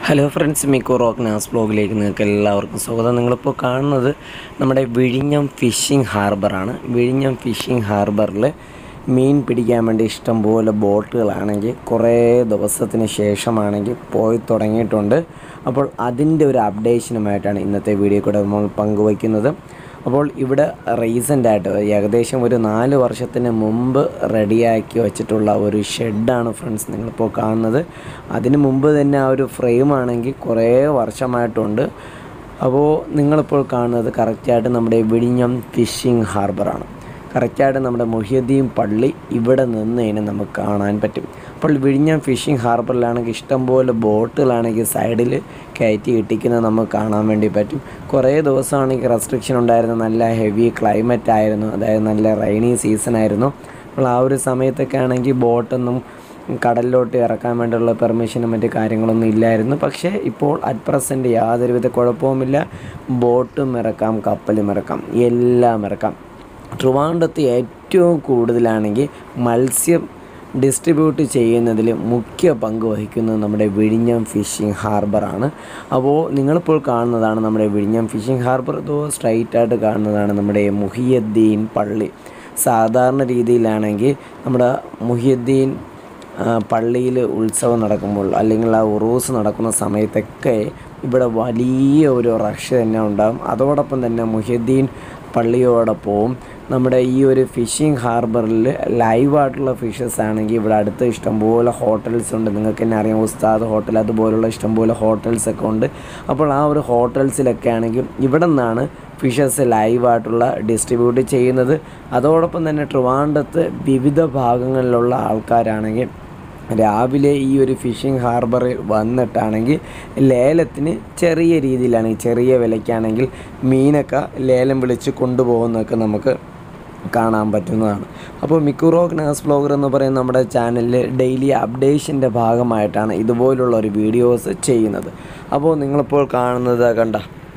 hello friends മിക്കോ റോക്ക് നാസ് ബ്ലോഗിലേക്ക് നിങ്ങൾക്ക് എല്ലാവർക്കും സ്വാഗതം നിങ്ങളിപ്പോൾ കാണുന്നത് നമ്മുടെ വിഴിഞ്ഞം ഫിഷിംഗ് ഹാർബറാണ് വിഴിഞ്ഞം ഫിഷിംഗ് ഹാർബറിൽ മീൻ പിടിക്കാൻ വേണ്ടി ഇഷ്ടംപോലെ ബോട്ടുകളാണെങ്കിൽ കുറേ ദിവസത്തിന് ശേഷമാണെങ്കിൽ പോയി തുടങ്ങിയിട്ടുണ്ട് അപ്പോൾ അതിൻ്റെ ഒരു അപ്ഡേഷനുമായിട്ടാണ് ഇന്നത്തെ വീഡിയോ കൂടെ നമ്മൾ പങ്കുവയ്ക്കുന്നത് അപ്പോൾ ഇവിടെ റീസെൻ്റ് ആയിട്ട് ഏകദേശം ഒരു നാല് വർഷത്തിന് മുമ്പ് റെഡിയാക്കി വെച്ചിട്ടുള്ള ഒരു ഷെഡാണ് ഫ്രണ്ട്സ് നിങ്ങളിപ്പോൾ കാണുന്നത് അതിന് മുമ്പ് തന്നെ ആ ഒരു ഫ്രെയിം ആണെങ്കിൽ കുറേ വർഷമായിട്ടുണ്ട് അപ്പോൾ നിങ്ങളിപ്പോൾ കാണുന്നത് കറക്റ്റായിട്ട് നമ്മുടെ വിഴിഞ്ഞം ഫിഷിംഗ് ഹാർബറാണ് കറക്റ്റായിട്ട് നമ്മുടെ മുഹിയദ്ദീൻ പള്ളി ഇവിടെ നിന്ന് തന്നെ നമുക്ക് കാണാൻ പറ്റും അപ്പോൾ വിഴിഞ്ഞം ഫിഷിംഗ് ഹാർബറിലാണെങ്കിൽ ഇഷ്ടംപോലെ ബോട്ടുകളാണെങ്കിൽ സൈഡിൽ കയറ്റി ഇട്ടിക്കുന്നത് നമുക്ക് കാണാൻ വേണ്ടി പറ്റും കുറേ ദിവസമാണെങ്കിൽ റെസ്ട്രിക്ഷൻ ഉണ്ടായിരുന്നു നല്ല ഹെവി ക്ലൈമറ്റ് ആയിരുന്നു അതായത് നല്ല റൈനി സീസൺ ആയിരുന്നു അപ്പോൾ ആ ഒരു സമയത്തൊക്കെ ആണെങ്കിൽ ബോട്ടൊന്നും കടലിലോട്ട് ഇറക്കാൻ വേണ്ടിയുള്ള പെർമിഷനും മറ്റു കാര്യങ്ങളൊന്നും ഇല്ലായിരുന്നു പക്ഷേ ഇപ്പോൾ അറ്റ് പ്രസൻറ്റ് യാതൊരുവിധ കുഴപ്പവുമില്ല ബോട്ടും ഇറക്കാം കപ്പലും ഇറക്കാം എല്ലാം ഇറക്കാം ട്രിവാൻഡത്ത് ഏറ്റവും കൂടുതലാണെങ്കിൽ മത്സ്യം ഡിസ്ട്രിബ്യൂട്ട് ചെയ്യുന്നതിൽ മുഖ്യ പങ്ക് വഹിക്കുന്നത് നമ്മുടെ വിഴിഞ്ഞം ഫിഷിംഗ് ഹാർബറാണ് അപ്പോൾ നിങ്ങളിപ്പോൾ കാണുന്നതാണ് നമ്മുടെ വിഴിഞ്ഞം ഫിഷിംഗ് ഹാർബർ ഇതോ സ്ട്രൈറ്റ് ആയിട്ട് കാണുന്നതാണ് നമ്മുടെ മുഹിയദ്ദീൻ പള്ളി സാധാരണ രീതിയിലാണെങ്കിൽ നമ്മുടെ മുഹിയദ്ദീൻ പള്ളിയിൽ ഉത്സവം നടക്കുമ്പോൾ അല്ലെങ്കിൽ ആ ഉറൂസ് നടക്കുന്ന സമയത്തൊക്കെ ഇവിടെ വലിയ ഒരു റഷ് തന്നെ ഉണ്ടാകും അതോടൊപ്പം തന്നെ മുഹിയദ്ദീൻ പള്ളിയോടൊപ്പവും നമ്മുടെ ഈ ഒരു ഫിഷിംഗ് ഹാർബറിൽ ലൈവായിട്ടുള്ള ഫിഷസ് ആണെങ്കിൽ ഇവിടെ അടുത്ത് ഇഷ്ടംപോലെ ഹോട്ടൽസ് ഉണ്ട് നിങ്ങൾക്ക് തന്നെ അറിയാം ഉസ്താദ് ഹോട്ടൽ അതുപോലുള്ള ഇഷ്ടംപോലെ ഹോട്ടൽസ് ഒക്കെ ഉണ്ട് അപ്പോൾ ആ ഒരു ഹോട്ടൽസിലൊക്കെ ആണെങ്കിൽ ഇവിടെ നിന്നാണ് ഫിഷസ് ലൈവായിട്ടുള്ള ഡിസ്ട്രിബ്യൂട്ട് ചെയ്യുന്നത് അതോടൊപ്പം തന്നെ ട്രിവാൻഡത്ത് വിവിധ ഭാഗങ്ങളിലുള്ള ആൾക്കാരാണെങ്കിൽ രാവിലെ ഈ ഒരു ഫിഷിംഗ് ഹാർബറിൽ വന്നിട്ടാണെങ്കിൽ ലേലത്തിന് ചെറിയ രീതിയിലാണെങ്കിൽ ചെറിയ വിലയ്ക്കാണെങ്കിൽ മീനൊക്കെ ലേലം വിളിച്ച് കൊണ്ടുപോകുന്നതൊക്കെ നമുക്ക് കാണാൻ പറ്റുന്നതാണ് അപ്പോൾ മിക്കുറോക്ക് നാസ് ബ്ലോഗർ എന്ന് പറയുന്ന നമ്മുടെ ചാനലിൽ ഡെയിലി അപ്ഡേഷൻ്റെ ഭാഗമായിട്ടാണ് ഇതുപോലുള്ള ഒരു വീഡിയോസ് ചെയ്യുന്നത് അപ്പോൾ നിങ്ങളിപ്പോൾ കാണുന്നത് കണ്ട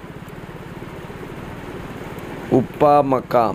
ഉപ്പ മക്കാം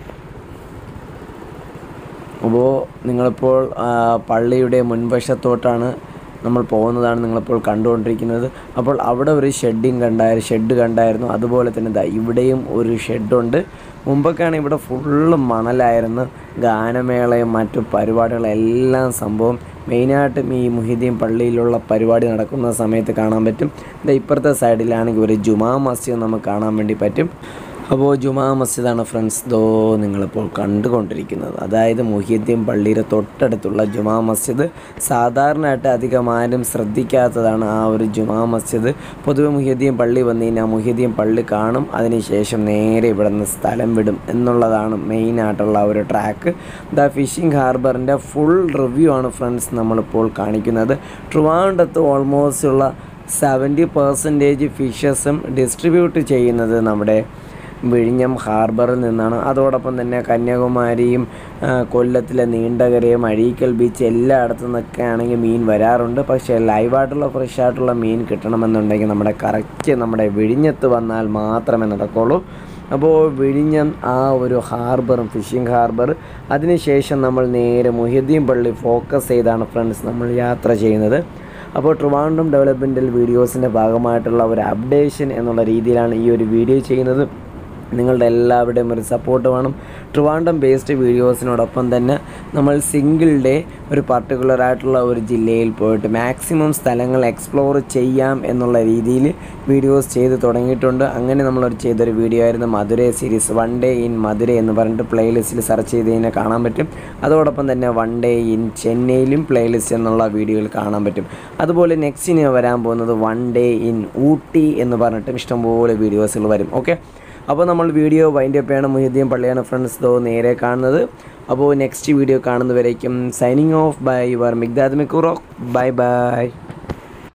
അപ്പോൾ നിങ്ങളിപ്പോൾ പള്ളിയുടെ മുൻവശത്തോട്ടാണ് നമ്മൾ പോകുന്നതാണ് നിങ്ങളിപ്പോൾ കണ്ടുകൊണ്ടിരിക്കുന്നത് അപ്പോൾ അവിടെ ഒരു ഷെഡിങ് കണ്ടായിരുന്നു ഷെഡ് കണ്ടായിരുന്നു അതുപോലെ തന്നെ ദാ ഇവിടെയും ഒരു ഷെഡുണ്ട് മുമ്പൊക്കെയാണ് ഇവിടെ ഫുള്ള് മണലായിരുന്നു ഗാനമേളയും മറ്റു പരിപാടികളെല്ലാം സംഭവം മെയിനായിട്ടും ഈ മുഹിദ്ദീൻ പള്ളിയിലുള്ള പരിപാടി നടക്കുന്ന സമയത്ത് കാണാൻ പറ്റും ഇത് ഇപ്പുറത്തെ സൈഡിലാണെങ്കിൽ ഒരു ജുമാ മസ്ജിദ് നമുക്ക് കാണാൻ വേണ്ടി പറ്റും അപ്പോൾ ജുമാ മസ്ജിദാണ് ഫ്രണ്ട്സ് ദോ നിങ്ങളിപ്പോൾ കണ്ടുകൊണ്ടിരിക്കുന്നത് അതായത് മുഹിദ്ദീൻ പള്ളിയുടെ തൊട്ടടുത്തുള്ള ജുമാ മസ്ജിദ് സാധാരണയായിട്ട് അധികം ആരും ശ്രദ്ധിക്കാത്തതാണ് ആ ഒരു ജുമാ മസ്ജിദ് പൊതുവെ മുഹിദ്ദീൻ പള്ളി വന്നു കഴിഞ്ഞാൽ മുഹിദ്ദീൻ പള്ളി കാണും അതിനുശേഷം നേരെ ഇവിടെ നിന്ന് സ്ഥലം വിടും എന്നുള്ളതാണ് മെയിനായിട്ടുള്ള ഒരു ട്രാക്ക് ദ ഫിഷിംഗ് ഹാർബറിൻ്റെ ഫുൾ റിവ്യൂ ആണ് ഫ്രണ്ട്സ് നമ്മളിപ്പോൾ കാണിക്കുന്നത് ട്രിവാൻഡത്ത് ഓൾമോസ്റ്റ് ഉള്ള സെവൻറ്റി പെർസെൻറ്റേജ് ഫിഷസും ഡിസ്ട്രിബ്യൂട്ട് ചെയ്യുന്നത് നമ്മുടെ വിഴിഞ്ഞം ഹാർബറിൽ നിന്നാണ് അതോടൊപ്പം തന്നെ കന്യാകുമാരിയും കൊല്ലത്തിലെ നീണ്ടകരയും അഴീക്കൽ ബീച്ച് എല്ലായിടത്തു നിന്നൊക്കെ ആണെങ്കിൽ മീൻ വരാറുണ്ട് പക്ഷേ ലൈവായിട്ടുള്ള ഫ്രഷ് ആയിട്ടുള്ള മീൻ കിട്ടണമെന്നുണ്ടെങ്കിൽ നമ്മുടെ കറക്റ്റ് നമ്മുടെ വിഴിഞ്ഞത്ത് വന്നാൽ മാത്രമേ നടക്കുള്ളൂ അപ്പോൾ വിഴിഞ്ഞം ആ ഒരു ഹാർബറും ഫിഷിംഗ് ഹാർബർ അതിനുശേഷം നമ്മൾ നേരെ മുഹിദ്ദീൻ പള്ളി ഫോക്കസ് ചെയ്താണ് ഫ്രണ്ട്സ് നമ്മൾ യാത്ര ചെയ്യുന്നത് അപ്പോൾ ട്രിവാൻഡ്രം ഡെവലപ്മെൻറ്റൽ വീഡിയോസിൻ്റെ ഭാഗമായിട്ടുള്ള ഒരു അപ്ഡേഷൻ എന്നുള്ള രീതിയിലാണ് ഈ ഒരു വീഡിയോ ചെയ്യുന്നത് നിങ്ങളുടെ എല്ലാവരുടെയും ഒരു സപ്പോർട്ട് വേണം ട്രിവാൻഡം ബേസ്ഡ് വീഡിയോസിനോടൊപ്പം തന്നെ നമ്മൾ സിംഗിൾ ഡേ ഒരു പർട്ടിക്കുലർ ആയിട്ടുള്ള ഒരു ജില്ലയിൽ പോയിട്ട് മാക്സിമം സ്ഥലങ്ങൾ എക്സ്പ്ലോർ ചെയ്യാം എന്നുള്ള രീതിയിൽ വീഡിയോസ് ചെയ്ത് തുടങ്ങിയിട്ടുണ്ട് അങ്ങനെ നമ്മളൊരു ചെയ്തൊരു വീഡിയോ ആയിരുന്നു Madurai series one day in Madurai എന്ന് പറഞ്ഞിട്ട് പ്ലേലിസ്റ്റിൽ സെർച്ച് ചെയ്ത് കഴിഞ്ഞാൽ കാണാൻ പറ്റും അതോടൊപ്പം തന്നെ വൺ ഡേ ഇൻ ചെന്നൈയിലും പ്ലേലിസ്റ്റ് എന്നുള്ള വീഡിയോയിൽ കാണാൻ പറ്റും അതുപോലെ നെക്സ്റ്റ് ഇനി വരാൻ പോകുന്നത് വൺ ഡേ ഇൻ ഊട്ടി എന്ന് പറഞ്ഞിട്ടും ഇഷ്ടംപോലെ വീഡിയോസുകൾ വരും ഓക്കെ അപ്പോൾ നമ്മൾ വീഡിയോ വൈൻഡ് അപ്പ് ചെയ്യണം മുഹിദ്ദീൻ പള്ളിയാണ് ഫ്രണ്ട്സ് ദോ നേരെ കാണുന്നത് അപ്പോൾ നെക്സ്റ്റ് വീഡിയോ കാണുന്നവരേക്കും signing off by your Miqdad മിക്കുറോ ബൈ ബൈ